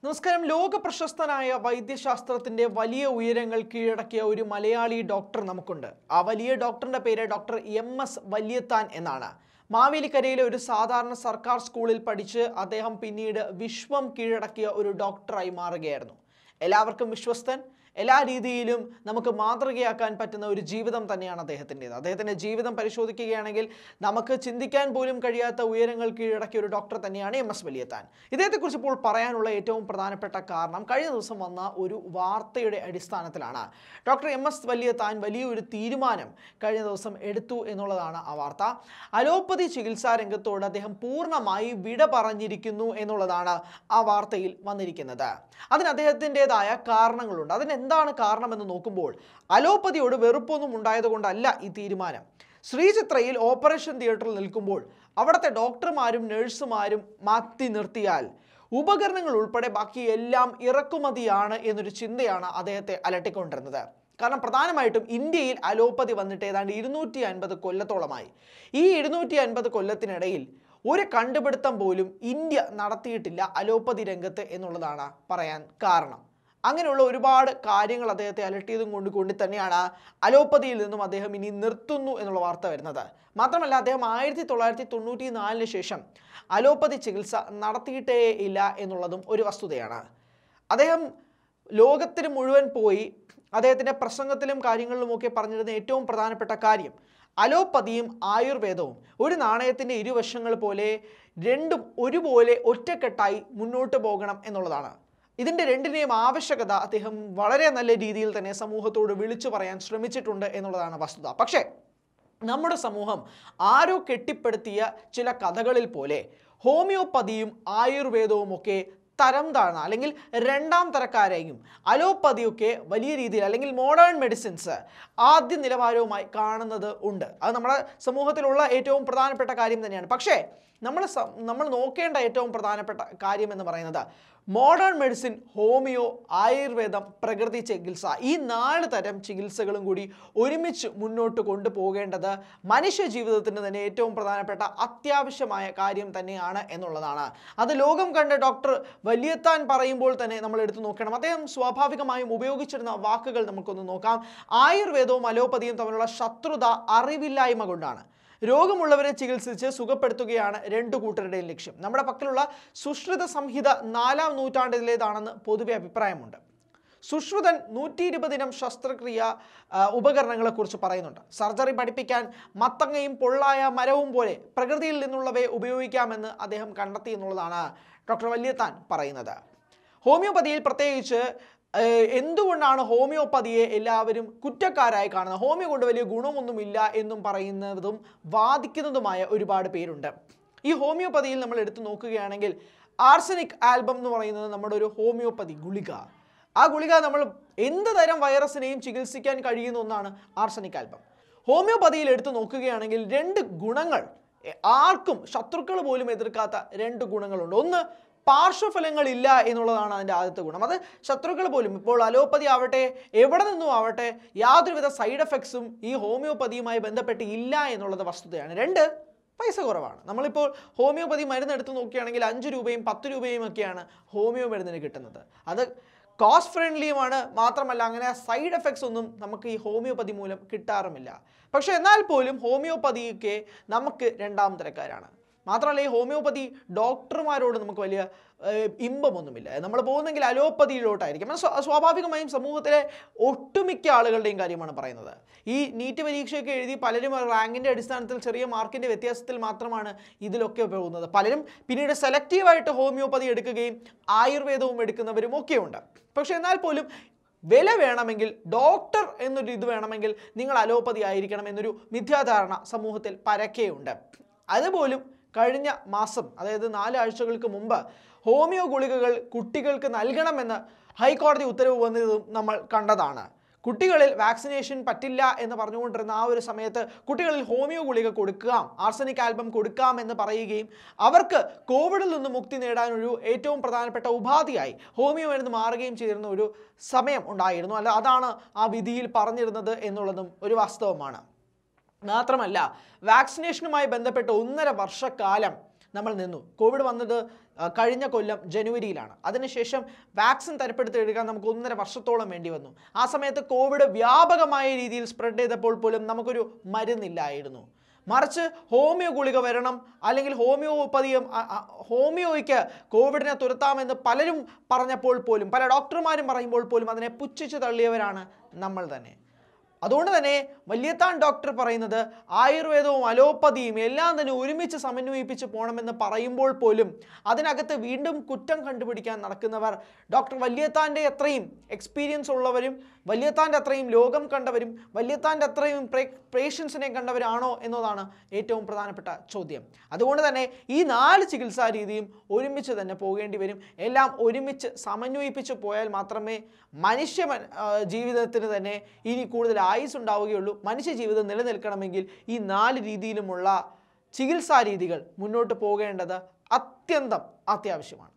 നമസ്കാരം ലോക പ്രശസ്തനായ വൈദ്യശാസ്ത്രത്തിന്റെ വലിയ ഉയരങ്ങൾ കീഴടക്കിയ ഒരു മലയാളി ഡോക്ടർ നമുക്കുണ്ട് ആ വലിയ ഡോക്ടറിന്റെ പേര് ഡോക്ടർ എം എസ് വല്യത്താൻ എന്നാണ് മാവേലിക്കരയിലെ ഒരു സാധാരണ സർക്കാർ സ്കൂളിൽ പഠിച്ച് അദ്ദേഹം പിന്നീട് വിശ്വം കീഴടക്കിയ ഒരു ഡോക്ടറായി മാറുകയായിരുന്നു എല്ലാവർക്കും വിശ്വസ്തൻ എല്ലാ രീതിയിലും നമുക്ക് മാതൃകയാക്കാൻ പറ്റുന്ന ഒരു ജീവിതം തന്നെയാണ് അദ്ദേഹത്തിൻ്റെത് അദ്ദേഹത്തിൻ്റെ ജീവിതം പരിശോധിക്കുകയാണെങ്കിൽ നമുക്ക് ചിന്തിക്കാൻ പോലും കഴിയാത്ത ഉയരങ്ങൾ കീഴടക്കിയ ഒരു ഡോക്ടർ തന്നെയാണ് എം എസ് വലിയത്താൻ ഇദ്ദേഹത്തെക്കുറിച്ച് ഇപ്പോൾ പറയാനുള്ള ഏറ്റവും പ്രധാനപ്പെട്ട കാരണം കഴിഞ്ഞ ദിവസം വന്ന ഒരു വാർത്തയുടെ അടിസ്ഥാനത്തിലാണ് ഡോക്ടർ എം എസ് വലിയത്താൻ വലിയൊരു തീരുമാനം കഴിഞ്ഞ ദിവസം എടുത്തു എന്നുള്ളതാണ് ആ വാർത്ത അലോപ്പതി ചികിത്സാ രംഗത്തോട് അദ്ദേഹം പൂർണ്ണമായി വിട പറഞ്ഞിരിക്കുന്നു എന്നുള്ളതാണ് ആ വാർത്തയിൽ വന്നിരിക്കുന്നത് അതിന് അദ്ദേഹത്തിൻ്റെതായ കാരണങ്ങളുണ്ട് അതിന് എന്താണ് കാരണമെന്ന് നോക്കുമ്പോൾ അലോപ്പതിയോട് വെറുപ്പൊന്നും ഉണ്ടായതുകൊണ്ടല്ല ഈ തീരുമാനം ശ്രീചിത്രയിൽ ഓപ്പറേഷൻ തിയേറ്ററിൽ നിൽക്കുമ്പോൾ അവിടുത്തെ ഡോക്ടർമാരും നഴ്സുമാരും മാറ്റി നിർത്തിയാൽ ഉപകരണങ്ങൾ ഉൾപ്പെടെ ബാക്കി എല്ലാം ഇറക്കുമതിയാണ് എന്നൊരു ചിന്തയാണ് അദ്ദേഹത്തെ അലട്ടിക്കൊണ്ടിരുന്നത് കാരണം പ്രധാനമായിട്ടും ഇന്ത്യയിൽ അലോപ്പതി വന്നിട്ട് ഏതാണ്ട് ഇരുന്നൂറ്റി അൻപത് കൊല്ലത്തോളമായി ഈ ഇരുന്നൂറ്റി അൻപത് കൊല്ലത്തിനിടയിൽ ഒരു കണ്ടുപിടുത്തം പോലും ഇന്ത്യ നടത്തിയിട്ടില്ല അലോപ്പതി രംഗത്ത് എന്നുള്ളതാണ് പറയാൻ കാരണം അങ്ങനെയുള്ള ഒരുപാട് കാര്യങ്ങൾ അദ്ദേഹത്തെ അലട്ടിയതും കൊണ്ട് കൊണ്ട് തന്നെയാണ് അലോപ്പതിയിൽ നിന്നും അദ്ദേഹം ഇനി നിർത്തുന്നു എന്നുള്ള വാർത്ത വരുന്നത് മാത്രമല്ല അദ്ദേഹം ആയിരത്തി തൊള്ളായിരത്തി തൊണ്ണൂറ്റി നാലിന് ശേഷം അലോപ്പതി ചികിത്സ നടത്തിയിട്ടേ ഇല്ല എന്നുള്ളതും ഒരു വസ്തുതയാണ് അദ്ദേഹം ലോകത്തിന് മുഴുവൻ പോയി അദ്ദേഹത്തിൻ്റെ പ്രസംഗത്തിലും കാര്യങ്ങളിലുമൊക്കെ പറഞ്ഞിരുന്ന ഏറ്റവും പ്രധാനപ്പെട്ട കാര്യം അലോപ്പതിയും ആയുർവേദവും ഒരു നാണയത്തിൻ്റെ ഇരുവശങ്ങൾ പോലെ രണ്ടും ഒരുപോലെ ഒറ്റക്കെട്ടായി മുന്നോട്ട് പോകണം എന്നുള്ളതാണ് ഇതിൻ്റെ രണ്ടിനെയും ആവശ്യകത അദ്ദേഹം വളരെ നല്ല രീതിയിൽ തന്നെ സമൂഹത്തോട് വിളിച്ചു പറയാൻ ശ്രമിച്ചിട്ടുണ്ട് എന്നുള്ളതാണ് വസ്തുത പക്ഷേ നമ്മുടെ സമൂഹം ആരോ കെട്ടിപ്പടുത്തിയ ചില കഥകളിൽ പോലെ ഹോമിയോപ്പതിയും ആയുർവേദവും ഒക്കെ തരം താഴ്ന്ന അല്ലെങ്കിൽ രണ്ടാം തരക്കാരെയും അലോപ്പതിയൊക്കെ വലിയ രീതിയിൽ അല്ലെങ്കിൽ മോഡേൺ മെഡിസിൻസ് ആദ്യ നിലവാരവുമായി കാണുന്നത് ഉണ്ട് അത് നമ്മുടെ സമൂഹത്തിലുള്ള ഏറ്റവും പ്രധാനപ്പെട്ട കാര്യം തന്നെയാണ് പക്ഷേ നമ്മൾ സ- നമ്മൾ നോക്കേണ്ട ഏറ്റവും പ്രധാനപ്പെട്ട കാര്യം എന്ന് പറയുന്നത് മോഡേൺ മെഡിസിൻ ഹോമിയോ ആയുർവേദം പ്രകൃതി ചികിത്സ ഈ നാല് തരം ചികിത്സകളും കൂടി ഒരുമിച്ച് മുന്നോട്ട് കൊണ്ടുപോകേണ്ടത് മനുഷ്യ ജീവിതത്തിന് തന്നെ ഏറ്റവും പ്രധാനപ്പെട്ട അത്യാവശ്യമായ കാര്യം തന്നെയാണ് എന്നുള്ളതാണ് അത് ലോകം കണ്ട ഡോക്ടർ വലിയത്താൻ പറയുമ്പോൾ തന്നെ നമ്മൾ എടുത്തു നോക്കണം അദ്ദേഹം സ്വാഭാവികമായും ഉപയോഗിച്ചിരുന്ന വാക്കുകൾ നമുക്കൊന്ന് നോക്കാം ആയുർവേദവും അലോപ്പതിയും തമ്മിലുള്ള ശത്രുത അറിവില്ലായ്മ കൊണ്ടാണ് രോഗമുള്ളവരെ ചികിത്സിച്ച് സുഖപ്പെടുത്തുകയാണ് രണ്ടു കൂട്ടരുടെയും ലക്ഷ്യം നമ്മുടെ പക്കലുള്ള സുശ്രുത സംഹിത നാലാം നൂറ്റാണ്ടിലേതാണെന്ന് പൊതുവെ അഭിപ്രായമുണ്ട് സുശ്രുതൻ നൂറ്റി ഇരുപതിനം ശസ്ത്രക്രിയ ആ, ഉപകരണങ്ങളെക്കുറിച്ച് പറയുന്നുണ്ട് സർജറി പഠിപ്പിക്കാൻ മത്തങ്ങയും പൊള്ളായ മരവും പോലെ പ്രകൃതിയിൽ നിന്നുള്ളവയെ ഉപയോഗിക്കാമെന്ന് അദ്ദേഹം കണ്ടെത്തി എന്നുള്ളതാണ് ഡോക്ടർ വല്യത്താൻ പറയുന്നത് ഹോമിയോപ്പതിയിൽ പ്രത്യേകിച്ച് ഏഹ്, എന്തുകൊണ്ടാണ് ഹോമിയോപ്പതിയെ എല്ലാവരും കുറ്റക്കാരായി കാണുന്നത് ഹോമിയോ കൊണ്ട് വലിയ ഗുണമൊന്നുമില്ല എന്നും പറയുന്നതും വാദിക്കുന്നതുമായ ഒരുപാട് പേരുണ്ട് ഈ ഹോമിയോപ്പതിയിൽ നമ്മൾ എടുത്തു നോക്കുകയാണെങ്കിൽ ആർസനിക് ആൽബം എന്ന് പറയുന്നത് നമ്മുടെ ഒരു ഹോമിയോപ്പതി ഗുളിക ആ ഗുളിക നമ്മൾ എന്ത് തരം വൈറസിനെയും ചികിത്സിക്കാൻ കഴിയുന്ന ഒന്നാണ് ആർസനിക് ആൽബം ഹോമിയോപ്പതിയിൽ എടുത്തു നോക്കുകയാണെങ്കിൽ രണ്ട് ഗുണങ്ങൾ എ- ആർക്കും ശത്രുക്കൾ പോലും എതിർക്കാത്ത രണ്ട് ഗുണങ്ങളുണ്ട് ഒന്ന് പാർശ്വഫലങ്ങളില്ല എന്നുള്ളതാണ് അതിൻ്റെ ആദ്യത്തെ ഗുണം അത് ശത്രുക്കൾ പോലും ഇപ്പോൾ അലോപ്പതി ആവട്ടെ എവിടെ നിന്നും ആവട്ടെ യാതൊരുവിധ സൈഡ് എഫക്ട്സും ഈ ഹോമിയോപ്പതിയുമായി ബന്ധപ്പെട്ട് ഇല്ല എന്നുള്ളത് വസ്തുതയാണ് രണ്ട് പൈസ കുറവാണ് നമ്മളിപ്പോൾ ഹോമിയോപ്പതി മരുന്ന് എടുത്ത് നോക്കുകയാണെങ്കിൽ അഞ്ച് രൂപയും പത്ത് രൂപയും ഒക്കെയാണ് ഹോമിയോ മരുന്നിന് കിട്ടുന്നത് അത് കോസ്റ്റ് ഫ്രണ്ട്ലിയുമാണ് മാത്രമല്ല അങ്ങനെ സൈഡ് എഫക്ട്സ് ഒന്നും നമുക്ക് ഈ ഹോമിയോപ്പതി മൂലം കിട്ടാറുമില്ല പക്ഷേ എന്നാൽ പോലും ഹോമിയോപ്പതിയൊക്കെ നമുക്ക് രണ്ടാം തരക്കാരാണ് മാത്രമല്ല ഈ ഹോമിയോപ്പതി ഡോക്ടർമാരോട് നമുക്ക് വലിയ ഏഹ്, ഇമ്പമൊന്നുമില്ല നമ്മൾ പോകുന്നെങ്കിൽ അലോപ്പതിയിലോട്ടായിരിക്കും അത് സ്വാ- സ്വാഭാവികമായും സമൂഹത്തിലെ ഒട്ടുമിക്ക ആളുകളുടെയും കാര്യമാണ് പറയുന്നത് ഈ നീറ്റ് പരീക്ഷയൊക്കെ എഴുതി പലരും റാങ്കിൻ്റെ അടിസ്ഥാനത്തിൽ ചെറിയ മാർക്കിൻ്റെ വ്യത്യാസത്തിൽ മാത്രമാണ് ഇതിലൊക്കെ പോകുന്നത് പലരും പിന്നീട് സെലക്റ്റീവായിട്ട് ഹോമിയോപ്പതി എടുക്കുകയും ആയുർവേദവും എടുക്കുന്നവരും ഒക്കെയുണ്ട് പക്ഷേ എന്നാൽ പോലും വില വേണമെങ്കിൽ ഡോക്ടർ എന്നൊരു ഇത് വേണമെങ്കിൽ നിങ്ങൾ അലോപ്പതി ആയിരിക്കണം എന്നൊരു മിഥ്യാധാരണ സമൂഹത്തിൽ പരക്കെയുണ്ട് അതുപോലും കഴിഞ്ഞ മാസം അതായത് നാല് ആഴ്ചകൾക്ക് മുമ്പ് ഹോമിയോ ഗുളികകൾ കുട്ടികൾക്ക് നൽകണമെന്ന് ഹൈക്കോടതി ഉത്തരവ് വന്നതും നമ്മൾ കണ്ടതാണ് കുട്ടികളിൽ വാക്സിനേഷൻ പറ്റില്ല എന്ന് പറഞ്ഞുകൊണ്ടിരുന്ന ആ ഒരു സമയത്ത് കുട്ടികളിൽ ഹോമിയോ ഗുളിക കൊടുക്കാം ആർസനിക് ആൽബം കൊടുക്കാം എന്ന് പറയുകയും അവർക്ക് കോവിഡിൽ നിന്ന് മുക്തി നേടാൻ ഒരു ഏറ്റവും പ്രധാനപ്പെട്ട ഉപാധിയായി ഹോമിയോ മരുന്ന് മാറുകയും ചെയ്തിരുന്ന ഒരു സമയം ഉണ്ടായിരുന്നു അല്ല അതാണ് ആ വിധിയിൽ പറഞ്ഞിരുന്നത് എന്നുള്ളതും ഒരു വാസ്തവമാണ് മാത്രമല്ല വാക്സിനേഷനുമായി ബന്ധപ്പെട്ട് ഒന്നര വർഷക്കാലം നമ്മൾ നിന്നു കോവിഡ് വന്നത് ആ, കഴിഞ്ഞ കൊല്ലം ജനുവരിയിലാണ് അതിനുശേഷം വാക്സിൻ തരപ്പെടുത്തിയെടുക്കാൻ നമുക്ക് ഒന്നര വർഷത്തോളം വേണ്ടി വന്നു ആ സമയത്ത് കോവിഡ് വ്യാപകമായ രീതിയിൽ സ്പ്രെഡ് ചെയ്തപ്പോൾ പോലും നമുക്കൊരു മരുന്നില്ലായിരുന്നു മറിച്ച് ഹോമിയോ ഗുളിക വരണം അല്ലെങ്കിൽ ഹോമിയോപ്പതിയും അ- അ- ഹോമിയോയ്ക്ക് കോവിഡിനെ തുരത്താമെന്ന് പലരും പറഞ്ഞപ്പോൾ പോലും പല ഡോക്ടർമാരും പറയുമ്പോൾ പോലും അതിനെ പുച്ഛിച്ച് തള്ളിയവരാണ് നമ്മൾ തന്നെ അതുകൊണ്ട് തന്നെ വലിയത്താൻ ഡോക്ടർ പറയുന്നത് ആയുർവേദവും അലോപ്പതിയും എല്ലാം തന്നെ ഒരുമിച്ച് സമന്വയിപ്പിച്ച് പോകണമെന്ന് പറയുമ്പോൾ പോലും അതിനകത്ത് വീണ്ടും കുറ്റം കണ്ടുപിടിക്കാൻ നടക്കുന്നവർ ഡോക്ടർ വലിയത്താൻ്റെ അത്രയും എക്സ്പീരിയൻസ് ഉള്ളവരും വലിയത്താൻ്റെ അത്രയും ലോകം കണ്ടവരും വലിയത്താൻ്റെ അത്രയും പേഷ്യൻസിനെ കണ്ടവരാണോ എന്നതാണ് ഏറ്റവും പ്രധാനപ്പെട്ട ചോദ്യം അതുകൊണ്ട് തന്നെ ഈ നാല് ചികിത്സാ രീതിയും ഒരുമിച്ച് തന്നെ പോകേണ്ടി വരും എല്ലാം ഒരുമിച്ച് സമന്വയിപ്പിച്ച് പോയാൽ മാത്രമേ മനുഷ്യ മ- ആ, ജീവിതത്തിന് തന്നെ ഇനി കൂടുതൽ ആയുസ് ഉണ്ടാവുകയുള്ളൂ മനുഷ്യ ജീവിതം നിലനിൽക്കണമെങ്കിൽ ഈ നാല് രീതിയിലുമുള്ള ചികിത്സാ രീതികൾ മുന്നോട്ട് പോകേണ്ടത് അത്യന്തം അത്യാവശ്യമാണ്